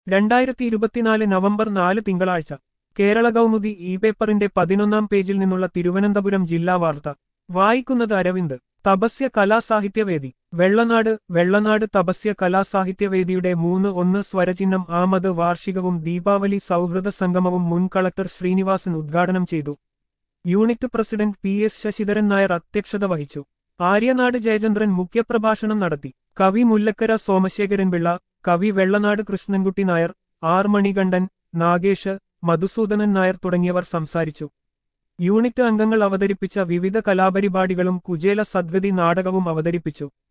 രണ്ടായിരത്തി ഇരുപത്തിനാല് നവംബർ നാല് തിങ്കളാഴ്ച കേരള കൗമുദി ഇ പേപ്പറിന്റെ പതിനൊന്നാം പേജിൽ നിന്നുള്ള തിരുവനന്തപുരം ജില്ലാ വാർത്ത വായിക്കുന്നത് അരവിന്ദ് തപസ്യ കലാസാഹിത്യവേദി വെള്ളനാട് വെള്ളനാട് തപസ്യ കലാസാഹിത്യവേദിയുടെ മൂന്ന് ഒന്ന് സ്വരചിഹ്നം ആമത് വാർഷികവും ദീപാവലി സൗഹൃദ സംഗമവും മുൻ കളക്ടർ ശ്രീനിവാസൻ ഉദ്ഘാടനം ചെയ്തു unit president P S Sasidharan Nair അധ്യക്ഷത വഹിച്ചു ആര്യനാട് ജയചന്ദ്രൻ മുഖ്യപ്രഭാഷണം നടത്തി കവി മുല്ലക്കര സോമശേഖരൻ പിള്ള കവി വെള്ളനാട് കൃഷ്ണൻകുട്ടി നായർ ആർ മണികണ്ഠൻ നാഗേഷ് മധുസൂദനൻ നായർ തുടങ്ങിയവർ സംസാരിച്ചു യൂണിറ്റ് അംഗങ്ങൾ അവതരിപ്പിച്ച വിവിധ കലാപരിപാടികളും കുചേല സദ്ഗതി നാടകവും അവതരിപ്പിച്ചു